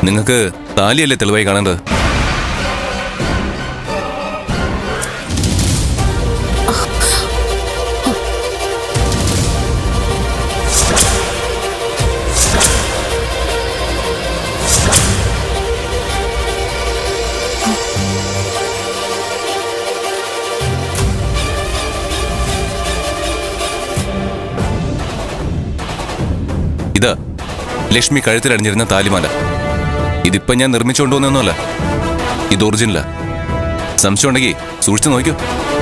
നിങ്ങൾക്ക് താലിയല്ലേ തെളിവായി കാണേണ്ടത് ഇതാ ലക്ഷ്മി കഴുത്തിലണിഞ്ഞിരുന്ന താലിമാല ഇതിപ്പോ ഞാൻ നിർമ്മിച്ചുകൊണ്ടുവന്നൊന്നുമല്ല ഇത് ഒറിജിനലാ സംശയം ഉണ്ടെങ്കിൽ സൂക്ഷിച്ചു നോക്കൂ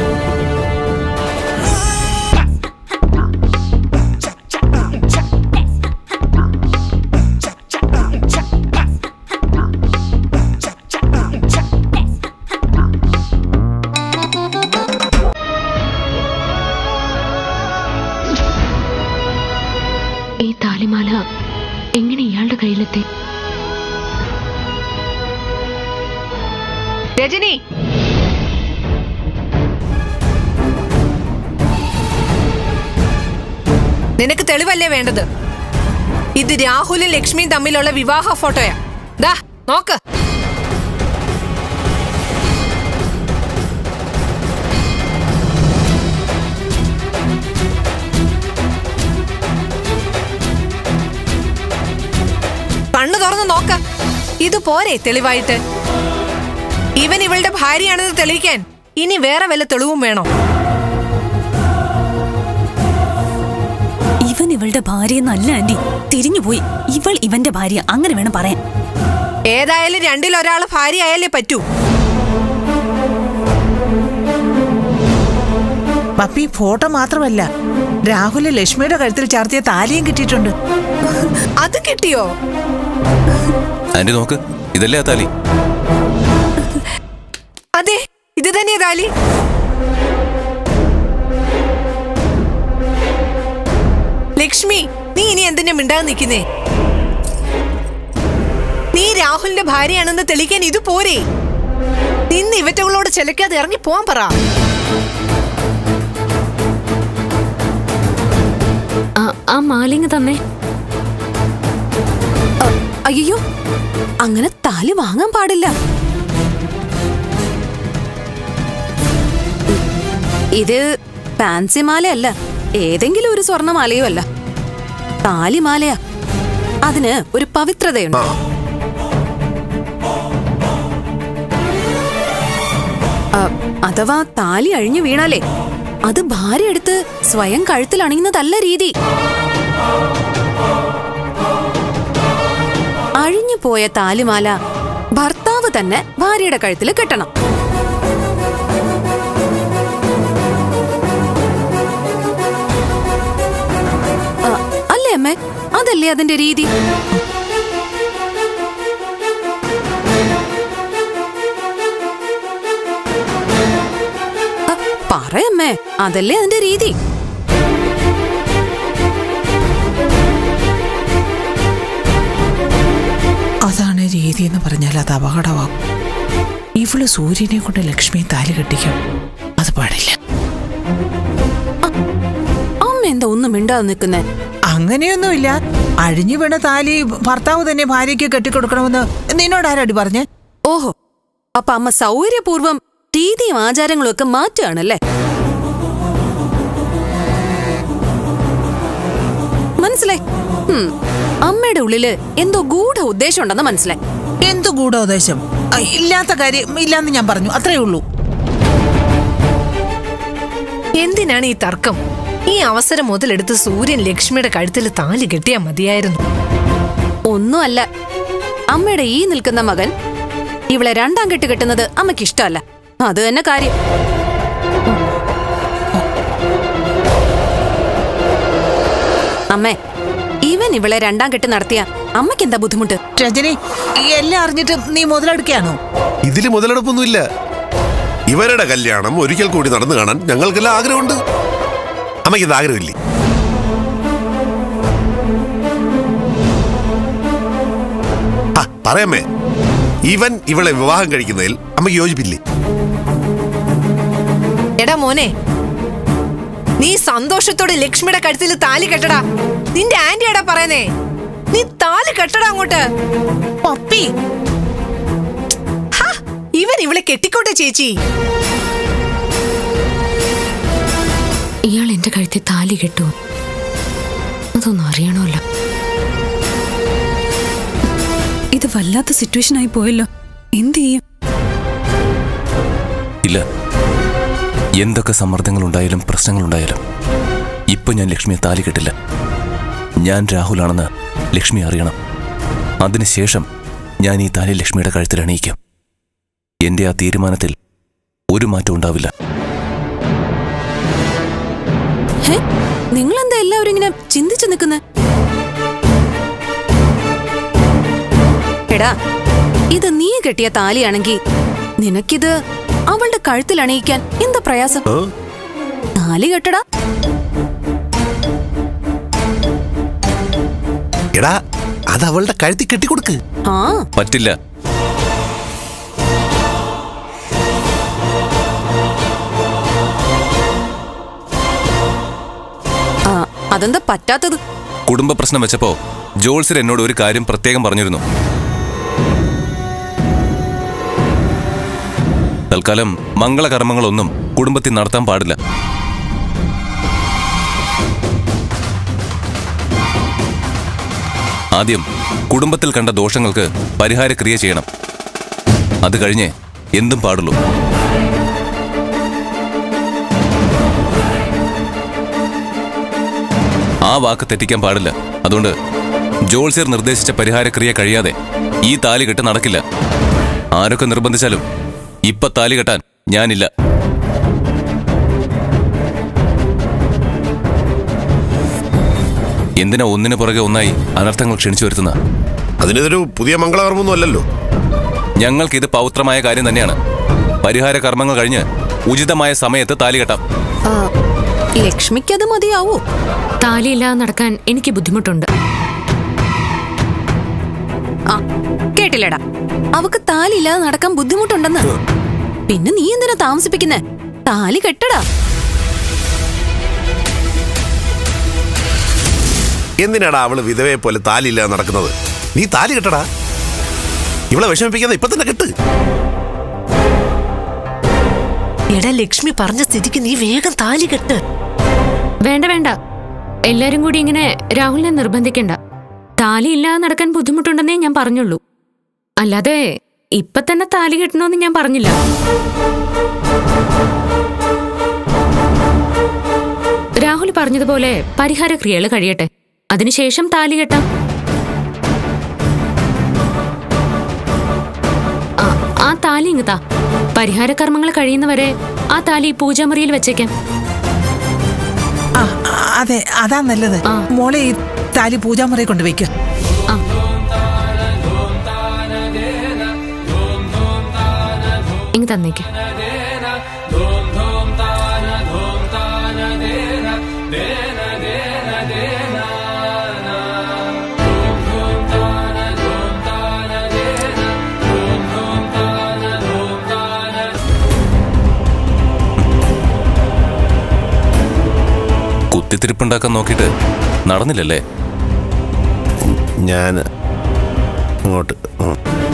ഈ താലിമാല എങ്ങനെ ഇയാളുടെ കയ്യിലെത്തി രജനി നിനക്ക് തെളിവല്ലേ വേണ്ടത് ഇത് രാഹുലും ലക്ഷ്മിയും തമ്മിലുള്ള വിവാഹ ഫോട്ടോയാ ദാ നോക്ക് കണ്ണു തുറന്ന് നോക്ക ഇത് പോരെ തെളിവായിട്ട് ഇവൻ ഇവളുടെ ഭാര്യയാണെന്ന് തെളിയിക്കാൻ ഇനി വേറെ വല്ല തെളിവും വേണോ ഇവൻ ഇവളുടെ ഭാര്യയെന്നല്ല ആന്റി തിരിഞ്ഞുപോയി ഇവൾ ഇവന്റെ ഭാര്യ അങ്ങനെ വേണം പറയാൻ ഏതായാലും രണ്ടിൽ ഒരാൾ ഭാര്യ ആയാലേ പറ്റൂ പപ്പി ഫോട്ടോ മാത്രമല്ല രാഹുല് ലക്ഷ്മിയുടെ കഴുത്തിൽ ചാർത്തിയ താലിയും കിട്ടിയിട്ടുണ്ട് അത് കിട്ടിയോ ആന്റി നോക്ക് ഇതല്ലേ ആ താലി അതെ ഇത് തന്നെയാ താലി ലക്ഷ്മി നീ ഇനി എന്തിനാ മിണ്ടാതെ നിൽക്കുന്നേ നീ രാഹുലിന്റെ ഭാര്യയാണെന്ന് തെളിയിക്കാൻ ഇത് പോരെ നിന്ന് ഇവറ്റകളോട് ചിലക്കാതെ ഇറങ്ങി പോവാൻ പറ ആ, ആ മാലിങ് തന്നെ അയ്യോ അങ്ങനെ താലി വാങ്ങാൻ പാടില്ല ഇത് ഫാൻസി മാലയല്ല ഏതെങ്കിലും ഒരു സ്വർണമാലയോ അല്ല താലിമാലയാ അതിന് ഒരു പവിത്രതയുണ്ട് ആ, അഥവാ താലി അഴിഞ്ഞു വീണാലേ അത് ഭാര്യ എടുത്ത് സ്വയം കഴുത്തിൽ അണിയുന്നതല്ല രീതി അഴിഞ്ഞു പോയ താലിമാല ഭർത്താവ് തന്നെ ഭാര്യയുടെ കഴുത്തിൽ കെട്ടണം ആ, അല്ലേ അമ്മേ അതല്ലേ അതിന്റെ രീതി ആ, പറയമ്മേ അതല്ലേ അതിന്റെ രീതി അതാണ് രീതി എന്ന് പറഞ്ഞാൽ അത് അപകടമാകും ഇവള് സൂര്യനെ കൊണ്ട് ലക്ഷ്മി താലി കെട്ടിക്കും അത് പാടില്ല അമ്മ എന്താ ഒന്നും മിണ്ടാതെ നിൽക്കുന്നേ അങ്ങനെയൊന്നുമില്ല അഴിഞ്ഞു വീണ താലി ഭർത്താവ് തന്നെ ഭാര്യയ്ക്ക് കെട്ടിക്കൊടുക്കണമെന്ന് നിന്നോട് ആരാടി പറഞ്ഞേ ഓഹോ അപ്പൊ അമ്മ സൗകര്യപൂർവ്വം രീതിയും ആചാരങ്ങളും ഒക്കെ മാറ്റുകയാണല്ലേ മനസ്സിലായി ഉം. അമ്മയുടെ ഉള്ളില് എന്തോ ഗൂഢ ഉദ്ദേശം ഉണ്ടെന്ന് മനസ്സിലായി എന്തു ഗൂഢോദ്ദേശം അ, ഇല്ലാത്ത കാര്യം ഇല്ലാന്ന് ഞാൻ പറഞ്ഞു അത്രേ ഉള്ളൂ എന്തിനാണ് ഈ തർക്കം ഈ അവസരം മുതലെടുത്ത് സൂര്യൻ ലക്ഷ്മിയുടെ കഴുത്തിൽ താലി കെട്ടിയാ മതിയായിരുന്നു ഒന്നുമല്ല അമ്മയുടെ ഈ നിൽക്കുന്ന മകൻ ഇവളെ രണ്ടാം കെട്ട് കെട്ടുന്നത് അമ്മയ്ക്ക് ഇഷ്ടമല്ല അത് തന്നെ കാര്യം അമ്മേ ഇവൻ ഇവളെ രണ്ടാം കെട്ട് നടത്തിയ അമ്മയ്ക്ക് എന്താ ബുദ്ധിമുട്ട് രജനി ഈ എല്ലാം അറിഞ്ഞിട്ട് നീ മുതലെടുക്കുകയാണോ ഇതില് മുതലെടുപ്പൊന്നുമില്ല ഇവരുടെ കല്യാണം ഒരിക്കൽ കൂടി നടന്നു കാണാൻ ഞങ്ങൾക്കെല്ലാം ആഗ്രഹമുണ്ട് അമ്മയ്ക്ക് ഇത് ആഗ്രഹമില്ലേ ആ പറയാമേ ഇവൻ ഇവളെ വിവാഹം കഴിക്കുന്നതിൽ അമ്മയ്ക്ക് യോജിപ്പില്ലേ എടാ മോനെ നീ സന്തോഷത്തോടെ ലക്ഷ്മിയുടെ കഴുത്തിൽ താലി കെട്ടടാ നിന്റെ ആന്റി എടാ പറയുന്നേ നീ താലി കെട്ടടാ അങ്ങോട്ട് പപ്പി ഹാ, ഇവൻ ഇവളെ കെട്ടിക്കോട്ടെ ചേച്ചി ഇയാൾ എന്റെ കഴുത്തിൽ താലി കെട്ടുമോ അതൊന്നും അറിയണമല്ലോ ഇത് വല്ലാത്ത സിറ്റുവേഷൻ ആയി പോയല്ലോ എന്ത് ചെയ്യും ഇല്ല എന്തൊക്കെ സമ്മർദ്ദങ്ങളുണ്ടായാലും പ്രശ്നങ്ങളുണ്ടായാലും ഇപ്പൊ ഞാൻ ലക്ഷ്മിയെ താലി കെട്ടില്ല ഞാൻ രാഹുലാണെന്ന് ലക്ഷ്മി അറിയണം അതിനുശേഷം ഞാൻ ഈ താലി ലക്ഷ്മിയുടെ കഴുത്തിൽ അണിയിക്കും എന്റെ ആ തീരുമാനത്തിൽ ഒരു മാറ്റം ഉണ്ടാവില്ല ഹേ നിങ്ങളെന്താ എല്ലാവരും ഇങ്ങനെ ചിന്തിച്ചു നിൽക്കുന്നത് എടാ ഇത് നീ കെട്ടിയ താലിയാണെങ്കി നിനക്കിത് അവളുടെ കഴുത്തിൽ അണിയിക്കാൻ എന്താ പ്രയാസം ആ? താലി കെട്ടടാ എടാ അത് അവളുടെ കഴുത്തി കെട്ടിക്കൊടുക്ക് ആ പറ്റില്ല ആ അതെന്താ പറ്റാത്തത് കുടുംബ പ്രശ്നം വെച്ചപ്പോ ജോൾസർ എന്നോട് ഒരു കാര്യം പ്രത്യേകം പറഞ്ഞിരുന്നു തൽക്കാലം മംഗളകർമ്മങ്ങളൊന്നും കുടുംബത്തിൽ നടത്താൻ പാടില്ല ആദ്യം കുടുംബത്തിൽ കണ്ട ദോഷങ്ങൾക്ക് പരിഹാരക്രിയ ചെയ്യണം അത് കഴിഞ്ഞ് എന്തും പാടുള്ളൂ ആ വാക്ക് തെറ്റിക്കാൻ പാടില്ല അതുകൊണ്ട് ജോൾസിയർ നിർദ്ദേശിച്ച പരിഹാരക്രിയ കഴിയാതെ ഈ താലി കെട്ട് നടക്കില്ല ആരൊക്കെ നിർബന്ധിച്ചാലും ഇപ്പൊ താലി കെട്ടാൻ ഞാനില്ല എന്തിനാ ഒന്നിനു പുറകെ ഒന്നായി അനർത്ഥങ്ങൾ ക്ഷണിച്ചു വരുത്തുന്ന അതിനിതൊരു പുതിയ മംഗളകർമ്മൊന്നും അല്ലല്ലോ ഞങ്ങൾക്കിത് പൗത്രമായ കാര്യം തന്നെയാണ് പരിഹാര കർമ്മങ്ങൾ കഴിഞ്ഞ് ഉചിതമായ സമയത്ത് താലി കെട്ടാം ആ, ലക്ഷ്മിക്കത് മതിയാവോ താലിയില്ലാതെ നടക്കാൻ എനിക്ക് ബുദ്ധിമുട്ടുണ്ട് ആ കേട്ടില്ലടാ അവക്ക് താലി ഇല്ലാതെ നടക്കാൻ ബുദ്ധിമുട്ടുണ്ടെന്ന് പിന്നെ നീ എന്തിനാ താമസിപ്പിക്കുന്നേ താലി കെട്ടടാ എന്തിനാടാ അവള് വിധവയെ പോലെ താലിയില്ലാതെ നടക്കുന്നത് നീ താലി കെട്ടടാ ഇവളെ വിഷമിപ്പിക്കാതെ ഇപ്പൊ തന്നെ കെട്ട് എടാ ലക്ഷ്മി പറഞ്ഞ സ്ഥിതിക്ക് നീ വേഗം താലി കെട്ട് വേണ്ട വേണ്ട എല്ലാരും കൂടി ഇങ്ങനെ രാഹുലിനെ നിർബന്ധിക്കണ്ട താലി ഇല്ലാതെ നടക്കാൻ ബുദ്ധിമുട്ടുണ്ടെന്നേ ഞാൻ പറഞ്ഞുള്ളൂ അല്ലാതെ ഇപ്പൊ തന്നെ താലി കെട്ടണമെന്ന് ഞാൻ പറഞ്ഞില്ല രാഹുൽ പറഞ്ഞതുപോലെ പരിഹാര ക്രിയകൾ കഴിയട്ടെ അതിനുശേഷം താലി കെട്ടാം ആ, ആ താലി ഇങ്ങത്താ പരിഹാര കർമ്മങ്ങൾ കഴിയുന്നവരെ ആ താലി പൂജാമുറിയിൽ വെച്ചേക്കാം ആ ആ, അതെ അതാ നല്ലത് ആ. മോളെ ഈ താലി പൂജാമുറി കൊണ്ട് വെക്ക ആ ഇങ്ങ് തന്നേക്ക് കുത്തിത്തിരിപ്പുണ്ടാക്കാൻ നോക്കിയിട്ട് നടന്നില്ലല്ലേ ഞാൻ ഇങ്ങോട്ട് ഉം.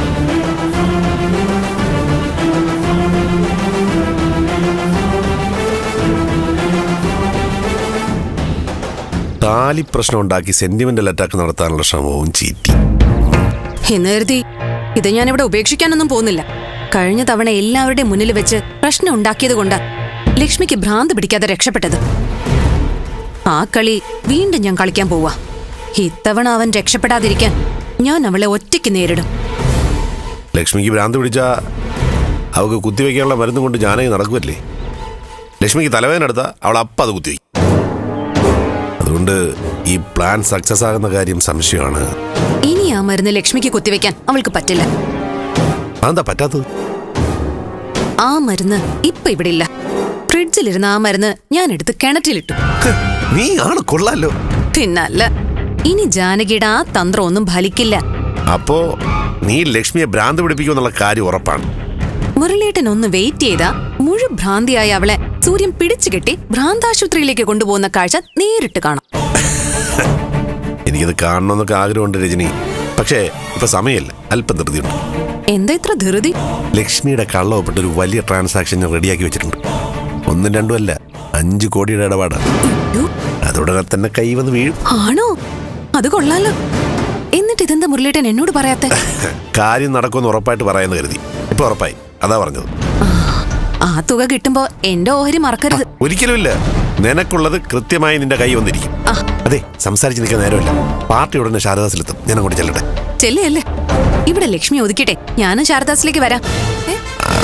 താലി പ്രശ്നം ഉണ്ടാക്കി സെന്റിമെന്റൽ അറ്റാക്ക് നടത്താനുള്ള ശ്രമവും ചീറ്റി എന്ന് കരുതി ഇത് ഞാനിവിടെ ഉപേക്ഷിക്കാനൊന്നും പോകുന്നില്ല കഴിഞ്ഞ തവണ എല്ലാവരുടെയും മുന്നിൽ വെച്ച് പ്രശ്നം ഉണ്ടാക്കിയത് കൊണ്ട് ലക്ഷ്മിക്ക് ഭ്രാന്ത് പിടിക്കാതെ രക്ഷപ്പെട്ടത് ആ കളി വീണ്ടും ഞാൻ കളിക്കാൻ പോവാ ഇത്തവണ അവൻ രക്ഷപ്പെടാതിരിക്കാൻ ഞാൻ അവളെ ഒറ്റയ്ക്ക് നേരിടും ലക്ഷ്മിക്ക് ഭ്രാന്ത് പിടിച്ച അവൾക്ക് കുത്തിവെക്കാനുള്ള മരുന്നും കൊണ്ട് ജാനകി നടക്കുമല്ലേ ലക്ഷ്മിക്ക് തലവേദന എടുത്താൽ അവൾ അപ്പം അത് കുത്തിവെക്കും അതുകൊണ്ട് ഈ പ്ലാൻ സക്സസ് ആകുന്ന കാര്യം സംശയമാണ് ഇനി ആ മരുന്ന് ലക്ഷ്മിക്ക് കുത്തിവെക്കാൻ അവൾക്ക് പറ്റില്ല അതെന്താ പറ്റാത്തത് ആ മരുന്ന് ഇപ്പൊ ഇവിടെ ഇല്ല ഫ്രിഡ്ജിലിരുന്ന ആ മരുന്ന് ഞാൻ എടുത്ത് കിണറ്റിലിട്ടു ഹ്, നീ ആണ് കൊള്ളാലോ പിന്നല്ല ഇനി ജാനകിയുടെ ആ തന്ത്രം ഒന്നും ഫലിക്കില്ല അപ്പോ നീ ലക്ഷ്മിയെ ഭ്രാന്ത് പിടിപ്പിക്കുമെന്നുള്ള കാര്യം ഉറപ്പാണ് മുരളിയേട്ടൻ ഒന്ന് വെയിറ്റ് ചെയ്താ മുഴുഭ്രാന്തിയായ അവളെ സൂര്യൻ പിടിച്ചു കെട്ടി ഭ്രാന്താശുപത്രിയിലേക്ക് കൊണ്ടുപോകുന്ന കാഴ്ച നേരിട്ട് കാണാം എനിക്കത് കാണണമെന്നൊക്കെ ആഗ്രഹമുണ്ട് രജനി പക്ഷേ ഇപ്പൊ സമയമില്ല അല്പം ധൃതിയുണ്ട് എന്താ ഇത്ര ധൃതി ലക്ഷ്മിയുടെ കള്ളവപ്പെട്ട ഒരു വലിയ ട്രാൻസാക്ഷൻ ഞാൻ റെഡിയാക്കി വെച്ചിട്ടുണ്ട് ഒന്നും രണ്ടും അല്ല അഞ്ച് കോടിയുടെ ഇടപാടാണ് അയ്യോ, അതോടെ തന്നെ കൈ വന്ന് വീഴും ആണോ അത് കൊള്ളാലോ എന്നിട്ട് ഇതെന്താ മുരളിയേട്ടൻ എന്നോട് പറയാത്തെ കാര്യം നടക്കുമെന്ന് ഉറപ്പായിട്ട് പറയാന്ന് കരുതി ഇപ്പൊ ഉറപ്പായി അതാ പറഞ്ഞത് ആ തുക കിട്ടുമ്പോ എന്റെ ഓഹരി മറക്കരുത് ഒരിക്കലുമില്ല നിനക്കുള്ളത് കൃത്യമായി നിന്റെ കൈ വന്നിരിക്കും ആ. അതെ സംസാരിച്ച് നിൽക്കാൻ നേരമില്ല പാർട്ടി ഉടനെ ശാരദാസിലെത്തും ഞാൻ അങ്ങോട്ട് ചെല്ലട്ടെ ചെല്ലേ ഇവിടെ ലക്ഷ്മി ഒതുക്കിട്ടെ ഞാനും ശാരദാസിലേക്ക് വരാം ഏ?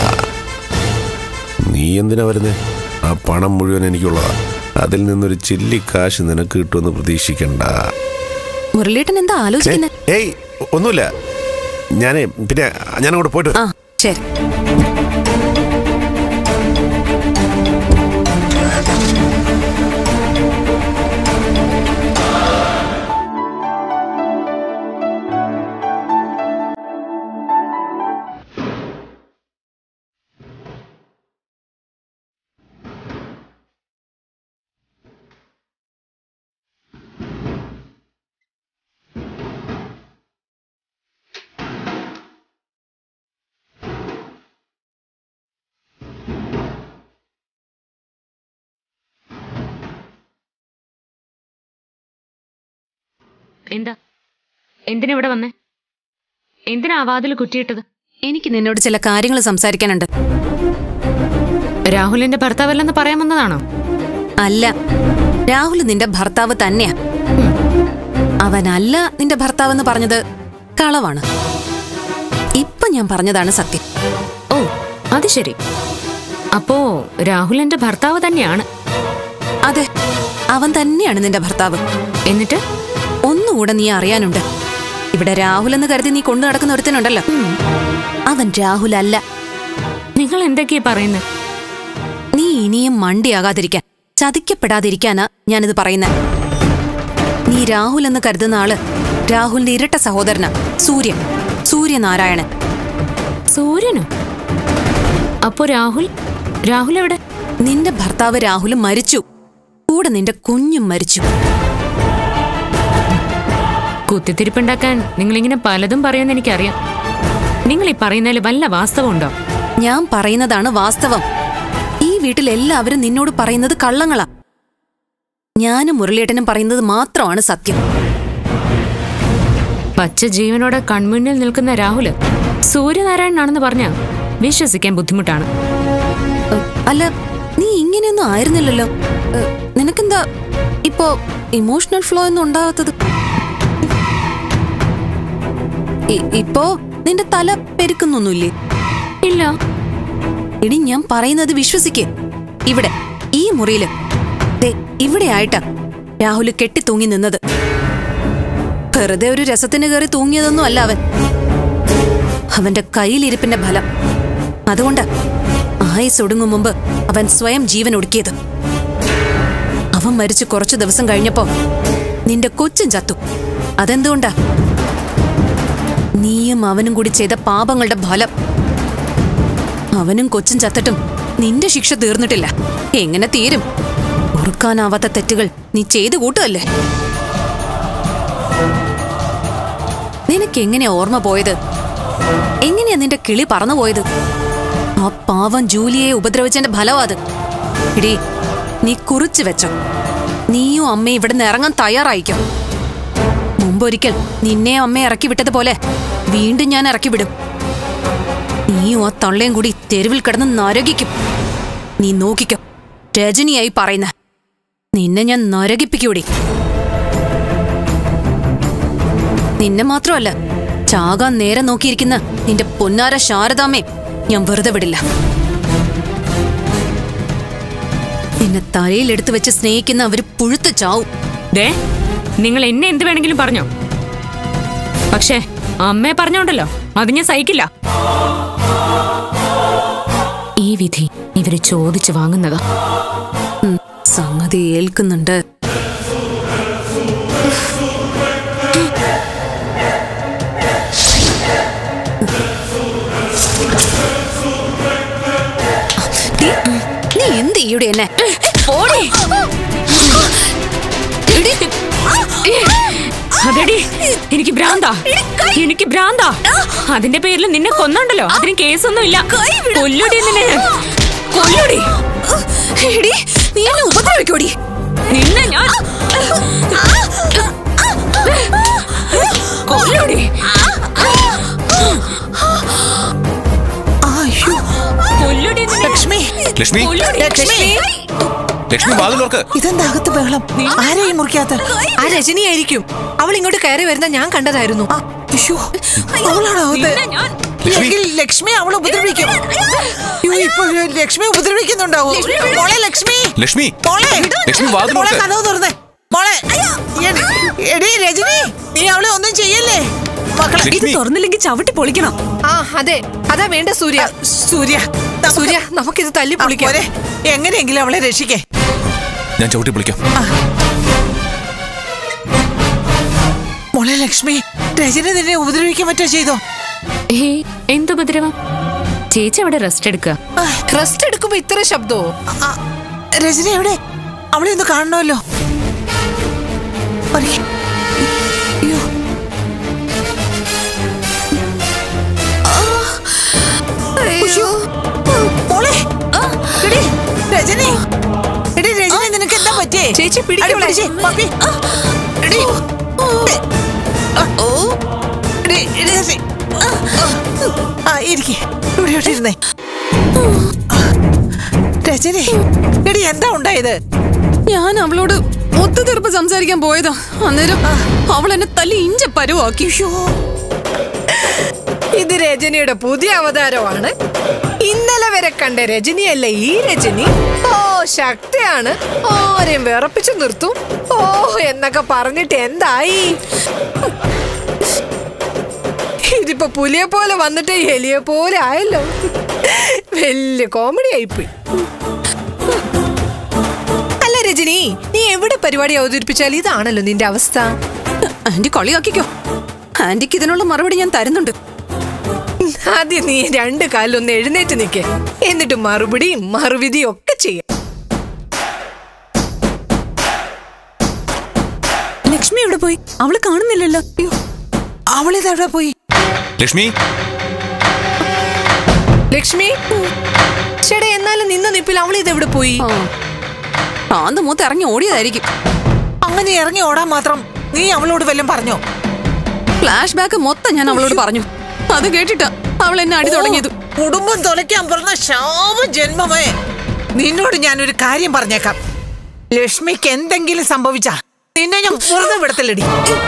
നീ എന്തിനാ വരുന്നേ ആ പണം മുഴുവൻ എനിക്കുള്ളതാ അതിൽ നിന്നൊരു ചില്ലി കാശ് നിനക്ക് കിട്ടുമെന്ന് പ്രതീക്ഷിക്കണ്ട മുരളിയേട്ടൻ എന്താ ഏ, ആലോചിക്കുന്നത് ഏയ് ഒന്നുമില്ല ഞാനേ പിന്നെ ഞാൻ അങ്ങോട്ട് പോയിട്ട് ആ വരാം. ശരി എന്താ എന്തിനാ ഇവിടെ വന്നേ എന്തിനാ ആ വാതിൽ കുറ്റിയിട്ടത് എനിക്ക് നിന്നോട് ചില കാര്യങ്ങൾ സംസാരിക്കാനുണ്ട് രാഹുലിന്റെ ഭർത്താവല്ലെന്ന് പറയാൻ വന്നതാണോ അല്ല രാഹുൽ നിന്റെ ഭർത്താവ് തന്നെയാ അവനല്ല നിന്റെ ഭർത്താവെന്ന് പറഞ്ഞത് കളവാണ് ഇപ്പൊ ഞാൻ പറഞ്ഞതാണ് സത്യം ഓ അത് ശരി അപ്പോ രാഹുൽ എന്റെ ഭർത്താവ് തന്നെയാണ് അതെ അവൻ തന്നെയാണ് നിന്റെ ഭർത്താവ് എന്നിട്ട് ഒന്നുകൂടെ നീ അറിയാനുണ്ട് ഇവിടെ രാഹുൽ എന്ന് കരുതി നീ കൊണ്ടു നടക്കുന്ന ഒരുത്തനുണ്ടല്ലോ അവൻ രാഹുൽ അല്ല നിങ്ങൾ എന്തൊക്കെയാ പറയുന്നത് നീ ഇനിയും മണ്ടിയാകാതിരിക്കാൻ ചതിക്കപ്പെടാതിരിക്കാനാ ഞാനിത് പറയുന്നത് നീ രാഹുൽ എന്ന് കരുതുന്ന ആള് രാഹുലിന്റെ ഇരട്ട സഹോദരനാ സൂര്യൻ സൂര്യനാരായണൻ സൂര്യനോ അപ്പോ രാഹുൽ രാഹുൽ എവിടെ നിന്റെ ഭർത്താവ് രാഹുൽ മരിച്ചു കൂടെ നിന്റെ കുഞ്ഞും മരിച്ചു കുത്തിത്തിരിപ്പുണ്ടാക്കാൻ നിങ്ങളിങ്ങനെ പലതും പറയുമെന്ന് എനിക്കറിയാം നിങ്ങൾ ഈ പറയുന്നതിൽ വല്ല വാസ്തവമുണ്ടോ ഞാൻ പറയുന്നതാണ് വാസ്തവം ഈ വീട്ടിൽ എല്ലാവരും നിന്നോട് പറയുന്നത് കള്ളങ്ങളാ ഞാനും മുരളിയേട്ടനും പറയുന്നത് മാത്രമാണ് സത്യം പച്ച ജീവനോടെ കൺമുന്നിൽ നിൽക്കുന്ന രാഹുല് സൂര്യനാരായണനാണെന്ന് പറഞ്ഞ വിശ്വസിക്കാൻ ബുദ്ധിമുട്ടാണ് ഏ, അല്ല നീ ഇങ്ങനെയൊന്നും ആയിരുന്നില്ലല്ലോ ഏ, നിനക്കെന്താ ഇപ്പോ ഇമോഷണൽ ഫ്ലോ ഒന്നും ഉണ്ടാകാത്തത് ഇ- ഇപ്പോ നിന്റെ തല പെരുക്കുന്നൊന്നുമില്ലേ ഇല്ല എടി ഞാൻ പറയുന്നത് വിശ്വസിക്ക് ഇവിടെ ഈ മുറിയില് ദേ ഇവിടെ ആയിട്ടാ രാഹുല് കെട്ടി തൂങ്ങി നിന്നത് വെറുതെ ഒരു രസത്തിന് കയറി തൂങ്ങിയതൊന്നും അല്ല അവൻ അവന്റെ കയ്യിലിരിപ്പിന്റെ ഫലം അതുകൊണ്ട് ആയുസ് ഒടുങ്ങും മുമ്പ് അവൻ സ്വയം ജീവൻ ഒടുക്കിയത് അവൻ മരിച്ചു കുറച്ചു ദിവസം കഴിഞ്ഞപ്പോ നിന്റെ കൊച്ചും ചത്തു അതെന്തുകൊണ്ടാ നീയും അവനും കൂടി ചെയ്ത പാപങ്ങളുടെ ഫലം അവനും കൊച്ചും ചത്തിട്ടും നിന്റെ ശിക്ഷ തീർന്നിട്ടില്ല എങ്ങനെ തീരും ഓർക്കാനാവാത്ത തെറ്റുകൾ നീ ചെയ്തു കൂട്ടുമല്ലേ നിനക്ക് എങ്ങനെയാ ഓർമ്മ പോയത് എങ്ങനെയാ നിന്റെ കിളി പറന്നു പോയത് ആ പാവം ജൂലിയെ ഉപദ്രവിച്ചതിന്റെ ഫലമാ അത് ഇടി നീ കുറിച്ചു വെച്ചോ നീയും അമ്മയും ഇവിടെ നിന്ന് ഇറങ്ങാൻ തയ്യാറായിക്കോ മുമ്പൊരിക്കൽ നിന്നെ അമ്മയെ ഇറക്കി വിട്ടതുപോലെ വീണ്ടും ഞാൻ ഇറക്കി വിടും നീയും ആ തള്ളയും കൂടി തെരുവിൽ കിടന്ന് നരകിക്കും നീ നോക്കിക്കോ രജനിയായി പറയുന്ന നിന്നെ ഞാൻ നരകിപ്പിക്കൂടി നിന്നെ മാത്രമല്ല ചാകാൻ നേരെ നോക്കിയിരിക്കുന്ന നിന്റെ പൊന്നാര ശാരദാമ്മേ ഞാൻ വെറുതെ വിടില്ല നിന്നെ തലയിലെടുത്ത് വെച്ച് സ്നേഹിക്കുന്ന അവര് പുഴുത്ത് ചാവും ദേ നിങ്ങൾ എന്നെ എന്ത് വേണമെങ്കിലും പറഞ്ഞോ പക്ഷേ അമ്മയെ പറഞ്ഞോണ്ടല്ലോ അത് ഞാൻ സഹിക്കില്ല ഈ വിധി ഇവര് ചോദിച്ചു വാങ്ങുന്നതാ ഉം, സംഗതി ഏൽക്കുന്നുണ്ട് നീ- നീ എന്ത് ചെയ്യൂടെ എന്നെ എടി. അതെടി എനിക്ക് ഭ്രാന്താ എനിക്ക് ഭ്രാന്താ അതിന്റെ പേരിൽ നിന്നെ കൊന്നുണ്ടല്ലോ അതിന് കേസൊന്നും ഇല്ല കൊല്ലുടി നിന്നെ ഞാൻ. കൊല്ലുടി എടി നീ എന്നെ ഉപദ്രവിക്കോടി നിന്നെ ഞാൻ കൊല്ലുടി അയ്യോ കൊല്ലുടി നിന്നെ. ലക്ഷ്മി ലക്ഷ്മി കൊല്ലുടി. ലക്ഷ്മി ലക്ഷ്മി വാതിലോർക്ക് ഇതെന്താ അകത്ത് ബഹളം ആരെയും മുറിക്കാത്ത ആ രജനിയായിരിക്കും അവൾ ഇങ്ങോട്ട് കയറി വരുന്ന ഞാൻ കണ്ടതായിരുന്നു ആ, അയ്യോ അവളാണോ അത് നിന്നെ ഞാൻ ലക്ഷ്മി. എങ്കിൽ ലക്ഷ്മി അവൾ ഉപദ്രവിക്കും അയ്യോ ഇപ്പൊ ലക്ഷ്മി ഉപദ്രവിക്കുന്നുണ്ടാവോ മോളെ ലക്ഷ്മി ലക്ഷ്മി മോളെ ലക്ഷ്മി വാതിൽ മോളെ തുറക്ക്. കഥവ് തുറന്നേ മോളെ എടി, എടി രജനി നീ അവളെ ഒന്നും ചെയ്യല്ലേ മക്കളെ ഇത് ലക്ഷ്മി തുറന്നില്ലെങ്കിൽ ചവിട്ടി പൊളിക്കണം ആ അതെ അതാ വേണ്ട സൂര്യ സൂര്യ നമുക്ക് സൂര്യ നമുക്കിത് തല്ലി ആ, പൊളിക്കാം പോരെ. എങ്ങനെയെങ്കിലും അവളെ രക്ഷിക്കേ ഞാൻ ചവിട്ടി വിളിക്കാം മോളെ ലക്ഷ്മി രജനി നിന്നെ ഉപദ്രവിക്കാൻ പറ്റോ ചെയ്തോ ഏയ് എന്തുപദ്രവം ചേച്ചി അവിടെ റെസ്റ്റ് എടുക്കുക ആ, റെസ്റ്റ് എടുക്കുമ്പോ ഇത്ര ശബ്ദമോ ആ, രജനി എവിടെ അവളെ ഒന്ന് കാണണമല്ലോ മറി. അയ്യോ അയ്യോ. മോളെ എടി, രജനി എടി രജനി നിനക്ക് എന്താ പറ്റിയേ ചേച്ചി, പിടിക്ക് അടി, അവളെ. പിടിച്ച്, പപ്പി. എടി. ആ, എടി, എടി, രജനി. ആ ഇരിക്കെ ഇവിടെ ഇരുന്നേ രജനി എടി എന്താ ഉണ്ടായത് ഞാൻ അവളോട് ഒത്തുതീർപ്പ് സംസാരിക്കാൻ പോയതാ അന്നേരം അവൾ എന്നെ തല്ലി ഇഞ്ച പരുവാക്കി ഇത് രജനിയുടെ പുതിയ അവതാരമാണ് ഇന്നലെ വരെ കണ്ട രജനിയല്ല ഈ രജനി ഓ ശക്തിയാണ് ആരെയും വിറപ്പിച്ചു നിർത്തും ഓ എന്നൊക്കെ പറഞ്ഞിട്ട് എന്തായി ഇതിപ്പോ പുലിയെ പോലെ വന്നിട്ട് എലിയെ പോലെ ആയല്ലോ വലിയ കോമഡി ആയിപ്പോയി അല്ല രജനി നീ എവിടെ പരിപാടി അവതരിപ്പിച്ചാൽ ഇതാണല്ലോ നിന്റെ അവസ്ഥ ആന്റി കളിയാക്കിക്കോ ആന്റിക്ക് ഇതിനുള്ള മറുപടി ഞാൻ തരുന്നുണ്ട് ആദ്യം നീ രണ്ട് കാലിലൊന്ന് എഴുന്നേറ്റ് നിൽക്കേ എന്നിട്ട് മറുപടിയും മറുവിധിയും ഒക്കെ ചെയ്യാം ലക്ഷ്മി എവിടെ പോയി അവള് കാണുന്നില്ലല്ലോ അയ്യോ അവളിതെവിടെ പോയി ലക്ഷ്മി ലക്ഷ്മി ചേട്ടാ എന്നാലും നിന്ന നിപ്പിൽ അവൾ ഇതെവിടെ പോയി ആ ആന്ത് മൂത്ത് ഇറങ്ങി ഓടിയതായിരിക്കും അങ്ങനെ ഇറങ്ങി ഓടാൻ മാത്രം നീ അവളോട് വല്ലതും പറഞ്ഞോ ഫ്ലാഷ് ബാക്ക് മൊത്തം ഞാൻ അവളോട് പറഞ്ഞു അത് കേട്ടിട്ടാ അവൾ എന്നെ അടി തുടങ്ങിയത് ഓ, കുടുംബം തുലയ്ക്കാൻ പറഞ്ഞ ശാപ ജന്മമേ നിന്നോട് ഞാനൊരു കാര്യം പറഞ്ഞേക്കാം ലക്ഷ്മിക്ക് എന്തെങ്കിലും സംഭവിച്ചാ നിന്നെ ഞാൻ വെറുതെ വിടത്തില്ലടി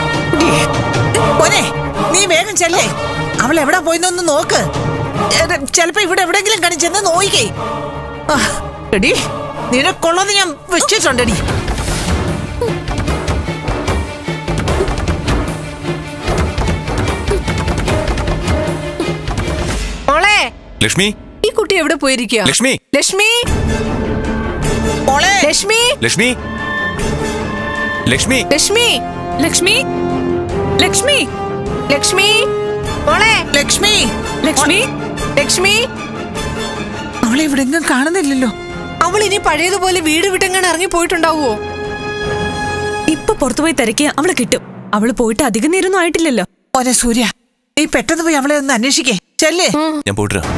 പോനെ നീ വേഗം ചെല്ലേ അവൾ എവിടെ പോയിന്നൊന്ന് നോക്ക് എടാ, ചെലപ്പോ ഇവിടെ എവിടെങ്കിലും കണിച്ചെന്ന് നോയിക്കേ ആ, എടി നിനക്കുള്ളത് ഞാൻ വെച്ചിട്ടുണ്ടടി മോളെ ലക്ഷ്മി ഈ കുട്ടി എവിടെ പോയിരിക്കുക ലക്ഷ്മി. ലക്ഷ്മി മോളെ ലക്ഷ്മി ലക്ഷ്മി ലക്ഷ്മി ലക്ഷ്മി ലക്ഷ്മി ലക്ഷ്മി ലക്ഷ്മി മോളെ ലക്ഷ്മി ലക്ഷ്മി ലക്ഷ്മി അവളെ ഇവിടെ എങ്ങും കാണുന്നില്ലല്ലോ അവൾ ഇനി പഴയതുപോലെ വീട് വിട്ടെങ്ങനെ ഇറങ്ങി പോയിട്ടുണ്ടാവുമോ ഇപ്പൊ പുറത്തുപോയി തിരക്കിയ അവള് കിട്ടും അവള് പോയിട്ട് അധികം നേരൊന്നും ആയിട്ടില്ലല്ലോ ഓനെ സൂര്യ നീ പെട്ടെന്ന് പോയി അവളെ ഒന്ന് അന്വേഷിക്കേ ചെല്ലേ ഞാൻ പോയിട്ട് വരാം.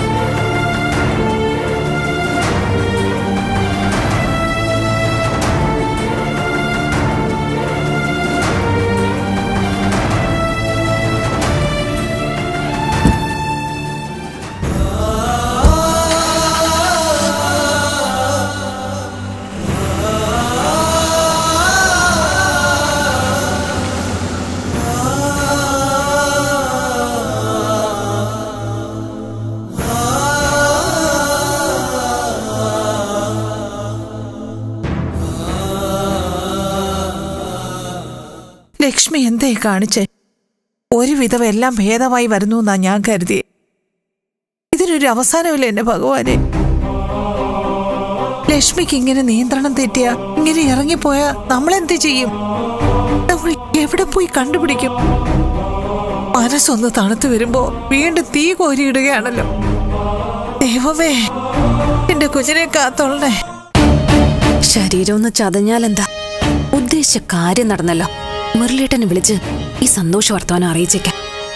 ലക്ഷ്മി എന്തേ കാണിച്ചേ ഒരുവിധം എല്ലാം ഭേദമായി വരുന്നു എന്നാ ഞാൻ കരുതിയേ ഇതിനൊരു അവസാനമില്ല എന്റെ ഭഗവാനെ ലക്ഷ്മിക്ക് ഇങ്ങനെ നിയന്ത്രണം തെറ്റിയ ഇങ്ങനെ ഇറങ്ങിപ്പോയാ നമ്മൾ എന്ത് ചെയ്യും നമ്മൾ എവിടെ പോയി കണ്ടുപിടിക്കും മനസ്സൊന്ന് തണുത്തു വരുമ്പോ വീണ്ടും തീ കോരിയിടുകയാണല്ലോ ദൈവമേ എന്റെ കുഞ്ഞിനെ കാത്തോളണേ ശരീരം ഒന്ന് ചതഞ്ഞാലെന്താ ഉദ്ദേശിച്ച കാര്യം നടന്നല്ലോ മുരളിയേട്ടനെ വിളിച്ച് ഈ സന്തോഷ വർത്തമാനം അറിയിച്ചേക്കാം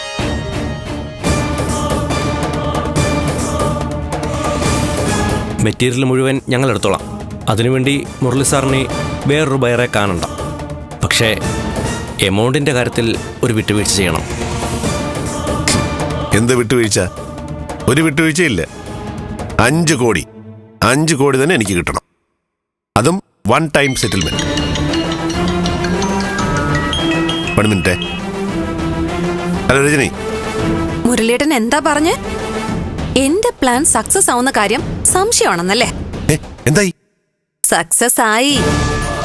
മെറ്റീരിയൽ മുഴുവൻ ഞങ്ങൾ എടുത്തോളാം അതിനുവേണ്ടി മുരളി സാറിനെ വേറൊരു ബയറെ കാണണ്ട പക്ഷേ എമൗണ്ടിൻ്റെ കാര്യത്തിൽ ഒരു വിട്ടുവീഴ്ച ചെയ്യണം എന്ത് വിട്ടുവീഴ്ച ഒരു വിട്ടുവീഴ്ചയില്ല അഞ്ച് കോടി അഞ്ച് കോടി തന്നെ എനിക്ക് കിട്ടണം അതും വൺ ടൈം സെറ്റിൽമെന്റ് ഒരു മിനിറ്റ് ഹലോ രജനി മുരളിയേട്ടൻ എന്താ പറഞ്ഞ് എന്റെ പ്ലാൻ സക്സസ് ആവുന്ന കാര്യം സംശയമാണെന്നല്ലേ ഏ എന്തായി സക്സസ് ആയി